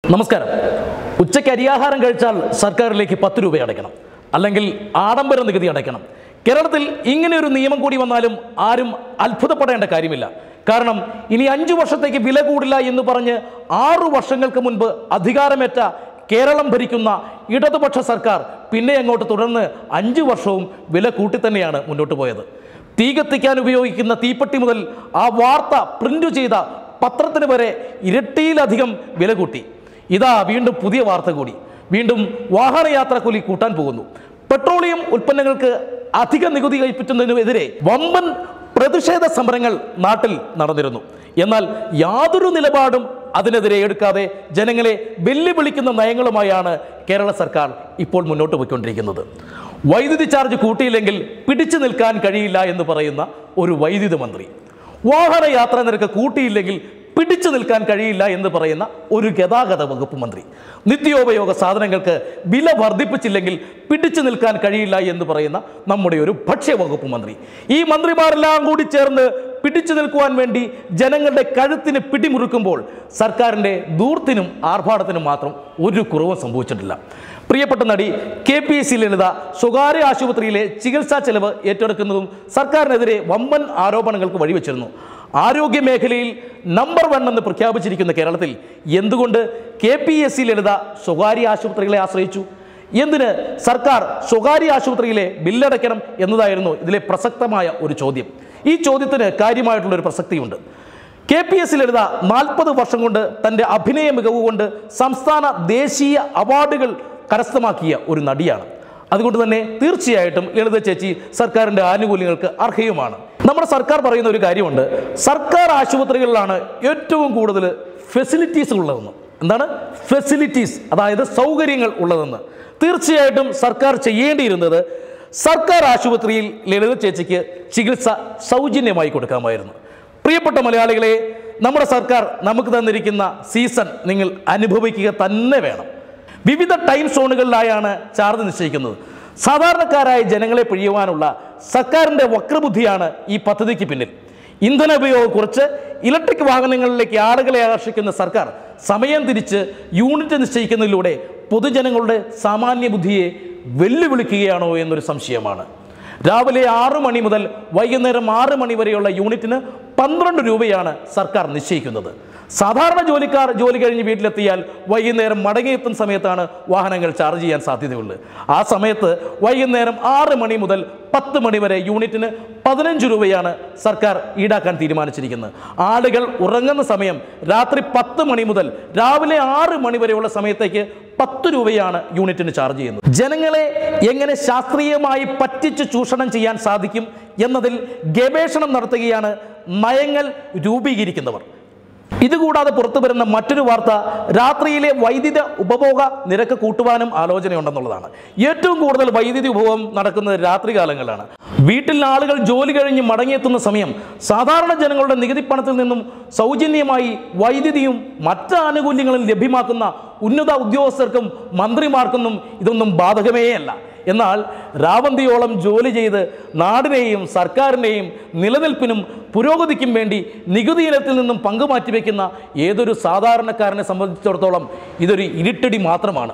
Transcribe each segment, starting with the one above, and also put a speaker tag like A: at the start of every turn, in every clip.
A: നമസ്കാരം ഉച്ചയ്ക്ക് അരിയാഹാരം കഴിച്ചാൽ സർക്കാരിലേക്ക് പത്ത് രൂപ അടയ്ക്കണം അല്ലെങ്കിൽ ആഡംബര നികുതി അടയ്ക്കണം കേരളത്തിൽ ഇങ്ങനെ ഒരു നിയമം കൂടി വന്നാലും ആരും അത്ഭുതപ്പെടേണ്ട കാര്യമില്ല കാരണം ഇനി അഞ്ചു വർഷത്തേക്ക് വില കൂടില്ല എന്ന് പറഞ്ഞ് ആറു വർഷങ്ങൾക്ക് മുൻപ് അധികാരമേറ്റ കേരളം ഭരിക്കുന്ന ഇടതുപക്ഷ സർക്കാർ പിന്നെ അങ്ങോട്ട് തുടർന്ന് അഞ്ചു വർഷവും വില കൂട്ടി തന്നെയാണ് മുന്നോട്ട് പോയത് തീ കത്തിക്കാൻ ഉപയോഗിക്കുന്ന തീപ്പെട്ടി മുതൽ ആ വാർത്ത പ്രിന്റ് ചെയ്ത പത്രത്തിന് വരെ ഇരട്ടിയിലധികം വില കൂട്ടി ഇതാ വീണ്ടും പുതിയ വാർത്ത കൂടി വീണ്ടും വാഹനയാത്രാക്കൂലി കൂട്ടാൻ പോകുന്നു പെട്രോളിയം ഉൽപ്പന്നങ്ങൾക്ക് അധിക നികുതി കൽപ്പിക്കുന്നതിനെതിരെ വമ്പൻ പ്രതിഷേധ സമരങ്ങൾ നാട്ടിൽ നടന്നിരുന്നു എന്നാൽ യാതൊരു നിലപാടും അതിനെതിരെ എടുക്കാതെ ജനങ്ങളെ വെല്ലുവിളിക്കുന്ന നയങ്ങളുമായാണ് കേരള സർക്കാർ ഇപ്പോൾ മുന്നോട്ട് പോയിക്കൊണ്ടിരിക്കുന്നത് വൈദ്യുതി ചാർജ് കൂട്ടിയില്ലെങ്കിൽ പിടിച്ചു നിൽക്കാൻ കഴിയില്ല എന്ന് പറയുന്ന ഒരു വൈദ്യുതി മന്ത്രി വാഹന യാത്രാ നിരക്ക് കൂട്ടിയില്ലെങ്കിൽ പിടിച്ചു നിൽക്കാൻ കഴിയില്ല എന്ന് പറയുന്ന ഒരു ഗതാഗത വകുപ്പ് മന്ത്രി നിത്യോപയോഗ സാധനങ്ങൾക്ക് വില വർദ്ധിപ്പിച്ചില്ലെങ്കിൽ പിടിച്ചു നിൽക്കാൻ കഴിയില്ല എന്ന് പറയുന്ന നമ്മുടെ ഒരു ഭക്ഷ്യവകുപ്പ് മന്ത്രി ഈ മന്ത്രിമാരെല്ലാം കൂടി ചേർന്ന് പിടിച്ചു നിൽക്കുവാൻ വേണ്ടി ജനങ്ങളുടെ കഴുത്തിന് പിടിമുറുക്കുമ്പോൾ സർക്കാരിൻ്റെ ദൂർത്തിനും ആർഭാടത്തിനും മാത്രം ഒരു കുറവും സംഭവിച്ചിട്ടില്ല പ്രിയപ്പെട്ട നടി K P S C Lalitha സ്വകാര്യ ആശുപത്രിയിലെ ചികിത്സാ ചെലവ് ഏറ്റെടുക്കുന്നതും സർക്കാരിനെതിരെ വമ്പൻ ആരോപണങ്ങൾക്ക് വഴിവെച്ചിരുന്നു ആരോഗ്യ മേഖലയിൽ നമ്പർ വൺ എന്ന് പ്രഖ്യാപിച്ചിരിക്കുന്ന കേരളത്തിൽ എന്തുകൊണ്ട് K P S C Lalitha സ്വകാര്യ ആശുപത്രികളെ ആശ്രയിച്ചു എന്തിന് സർക്കാർ സ്വകാര്യ ആശുപത്രിയിലെ ബില്ലടയ്ക്കണം എന്നതായിരുന്നു ഇതിലെ പ്രസക്തമായ ഒരു ചോദ്യം ഈ ചോദ്യത്തിന് കാര്യമായിട്ടുള്ളൊരു പ്രസക്തിയുണ്ട് കെ പി എസ് ലളിത നാൽപ്പത് വർഷം കൊണ്ട് തൻ്റെ അഭിനയ മികവ് കൊണ്ട് സംസ്ഥാന ദേശീയ അവാർഡുകൾ കരസ്ഥമാക്കിയ ഒരു നടിയാണ് അതുകൊണ്ട് തന്നെ തീർച്ചയായിട്ടും ലളിത ചേച്ചി സർക്കാരിൻ്റെ ആനുകൂല്യങ്ങൾക്ക് അർഹയുമാണ് നമ്മുടെ സർക്കാർ പറയുന്ന ഒരു കാര്യമുണ്ട് സർക്കാർ ആശുപത്രികളിലാണ് ഏറ്റവും കൂടുതൽ ഫെസിലിറ്റീസ് ഉള്ളതെന്ന് എന്താണ് ഫെസിലിറ്റീസ് അതായത് സൗകര്യങ്ങൾ ഉള്ളതെന്ന് തീർച്ചയായിട്ടും സർക്കാർ ചെയ്യേണ്ടിയിരുന്നത് സർക്കാർ ആശുപത്രിയിൽ ലളിത ചേച്ചിക്ക് ചികിത്സ സൗജന്യമായി കൊടുക്കാമായിരുന്നു പ്രിയപ്പെട്ട മലയാളികളെ നമ്മുടെ സർക്കാർ നമുക്ക് തന്നിരിക്കുന്ന സീസൺ നിങ്ങൾ അനുഭവിക്കുക തന്നെ വേണം വിവിധ ടൈം സോണുകളിലായാണ് ചാർജ് നിശ്ചയിക്കുന്നത് സാധാരണക്കാരായ ജനങ്ങളെ പിഴിയുവാനുള്ള സർക്കാരിൻ്റെ വക്രബുദ്ധിയാണ് ഈ പദ്ധതിക്ക് പിന്നിൽ ഇന്ധന ഉപയോഗം കുറച്ച് ഇലക്ട്രിക് വാഹനങ്ങളിലേക്ക് ആളുകളെ ആകർഷിക്കുന്ന സർക്കാർ സമയം തിരിച്ച് യൂണിറ്റ് നിശ്ചയിക്കുന്നതിലൂടെ പൊതുജനങ്ങളുടെ സാമാന്യ ബുദ്ധിയെ വെല്ലുവിളിക്കുകയാണോ എന്നൊരു സംശയമാണ് രാവിലെ ആറ് മണി മുതൽ വൈകുന്നേരം ആറ് മണി വരെയുള്ള യൂണിറ്റിന് പന്ത്രണ്ട് രൂപയാണ് സർക്കാർ നിശ്ചയിക്കുന്നത് സാധാരണ ജോലിക്കാർ ജോലി കഴിഞ്ഞ് വീട്ടിലെത്തിയാൽ വൈകുന്നേരം മടങ്ങിയെത്തുന്ന സമയത്താണ് വാഹനങ്ങൾ ചാർജ് ചെയ്യാൻ സാധ്യതയുള്ളത് ആ സമയത്ത് വൈകുന്നേരം ആറ് മണി മുതൽ പത്ത് മണി വരെ യൂണിറ്റിന് പതിനഞ്ച് രൂപയാണ് സർക്കാർ ഈടാക്കാൻ തീരുമാനിച്ചിരിക്കുന്നത് ആളുകൾ ഉറങ്ങുന്ന സമയം രാത്രി പത്ത് മണി മുതൽ രാവിലെ ആറ് മണി വരെയുള്ള സമയത്തേക്ക് പത്ത് രൂപയാണ് യൂണിറ്റിന് ചാർജ് ചെയ്യുന്നത് ജനങ്ങളെ എങ്ങനെ ശാസ്ത്രീയമായി പറ്റിച്ച് ചൂഷണം ചെയ്യാൻ സാധിക്കും എന്നതിൽ ഗവേഷണം നടത്തുകയാണ് നയങ്ങൾ രൂപീകരിക്കുന്നവർ ഇതുകൂടാതെ പുറത്തു വരുന്ന മറ്റൊരു വാർത്ത രാത്രിയിലെ വൈദ്യുത ഉപഭോഗ നിരക്ക് കൂട്ടുവാനും ആലോചനയുണ്ടെന്നുള്ളതാണ് ഏറ്റവും കൂടുതൽ വൈദ്യുതി ഉപഭോഗം നടക്കുന്നത് രാത്രികാലങ്ങളിലാണ് വീട്ടിൽ ആളുകൾ ജോലി കഴിഞ്ഞ് മടങ്ങിയെത്തുന്ന സമയം സാധാരണ ജനങ്ങളുടെ നികുതി പണത്തിൽ നിന്നും സൗജന്യമായി വൈദ്യുതിയും മറ്റ് ആനുകൂല്യങ്ങളും ലഭ്യമാക്കുന്ന ഉന്നത ഉദ്യോഗസ്ഥർക്കും മന്ത്രിമാർക്കൊന്നും ഇതൊന്നും ബാധകമേ അല്ല എന്നാൽ രാവന്തിയോളം ജോലി ചെയ്ത് നാടിനെയും സർക്കാരിനെയും നിലനിൽപ്പിനും പുരോഗതിക്കും വേണ്ടി നികുതി ഇനത്തിൽ നിന്നും പങ്ക് മാറ്റിവെക്കുന്ന ഏതൊരു സാധാരണക്കാരനെ സംബന്ധിച്ചിടത്തോളം ഇതൊരു ഇരുട്ടടി മാത്രമാണ്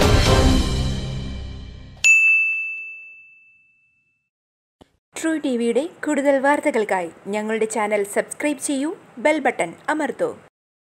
B: ട്രൂ ടി വിയുടെ കൂടുതൽ വാർത്തകൾക്കായി ഞങ്ങളുടെ ചാനൽ സബ്സ്ക്രൈബ് ചെയ്യൂ ബെൽ ബട്ടൺ അമർത്തൂ